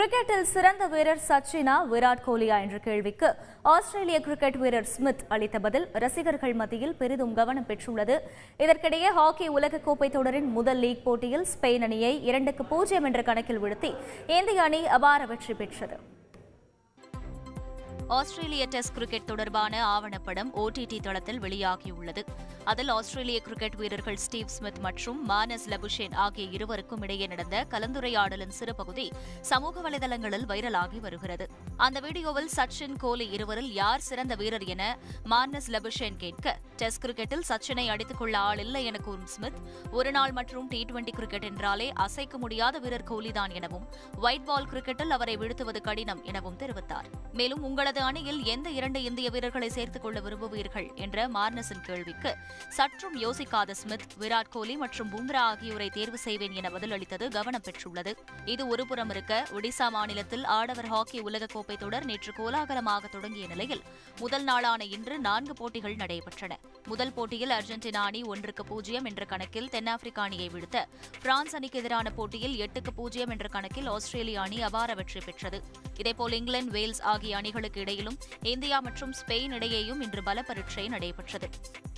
கிரிக்கெட்டில் சிறந்த வீரர் சச்சினா விராட் கோலியா என்ற கேள்விக்கு ஆஸ்திரேலிய கிரிக்கெட் வீரர் ஸ்மித் அளித்த பதில் ரசிகர்கள் மத்தியில் பெரிதும் கவனம் பெற்றுள்ளது இதற்கிடையே ஹாக்கி உலகக்கோப்பை தொடரின் முதல் லீக் போட்டியில் ஸ்பெயின் அணியை இரண்டுக்கு பூஜ்ஜியம் என்ற கணக்கில் வீழ்த்தி இந்திய அணி அபார வெற்றி பெற்றது ஆஸ்திரேலிய டெஸ்ட் கிரிக்கெட் தொடர்பான ஆவணப்படம் ஓடிடி தளத்தில் வெளியாகியுள்ளது அதில் ஆஸ்திரேலிய கிரிக்கெட் வீரர்கள் ஸ்டீவ் ஸ்மித் மற்றும் மானஸ் லபுஷேன் ஆகிய இருவருக்கும் இடையே நடந்த கலந்துரையாடலின் சிறு பகுதி சமூக வலைதளங்களில் வைரலாகி வருகிறது அந்த வீடியோவில் சச்சின் கோலி இருவரில் யார் சிறந்த வீரர் என மானஸ் லபுஷேன் கேட்க டெஸ்ட் கிரிக்கெட்டில் சச்சினை அடித்துக் கொள்ள ஆள் இல்லை என கூறும் ஸ்மித் ஒருநாள் மற்றும் டி டுவெண்டி கிரிக்கெட் என்றாலே அசைக்க முடியாத வீரர் கோலிதான் எனவும் ஒயிட் பால் கிரிக்கெட்டில் அவரை வீழ்த்துவது கடினம் எனவும் தெரிவித்தார் மேலும் உங்களது அணியில் எந்த இரண்டு இந்திய வீரர்களை சேர்த்துக் கொள்ள விரும்புவீர்கள் என்ற மார்னஸின் கேள்விக்கு சற்றும் யோசிக்காத ஸ்மித் விராட் கோலி மற்றும் பும்ரா ஆகியோரை தேர்வு செய்வேன் என பதிலளித்தது கவனம் பெற்றுள்ளது இது ஒருபுறம் இருக்க ஒடிசா மாநிலத்தில் ஆடவர் ஹாக்கி உலகக்கோப்பை தொடர் நேற்று கோலாகலமாக தொடங்கிய நிலையில் முதல் நாளான இன்று நான்கு போட்டிகள் நடைபெற்றன முதல் போட்டியில் அர்ஜென்டினா அணி ஒன்றுக்கு பூஜ்ஜியம் என்ற கணக்கில் தென்னாப்பிரிக்க அணியை வீழ்த்த பிரான்ஸ் அணிக்கு எதிரான போட்டியில் எட்டுக்கு பூஜ்ஜியம் என்ற கணக்கில் ஆஸ்திரேலிய அணி அபார வெற்றி பெற்றது இதேபோல் இங்கிலாந்து வேல்ஸ் ஆகிய அணிகளுக்கு இடையிலும் இந்தியா மற்றும் ஸ்பெயின் இடையேயும் இன்று பல பரீட்சை நடைபெற்றது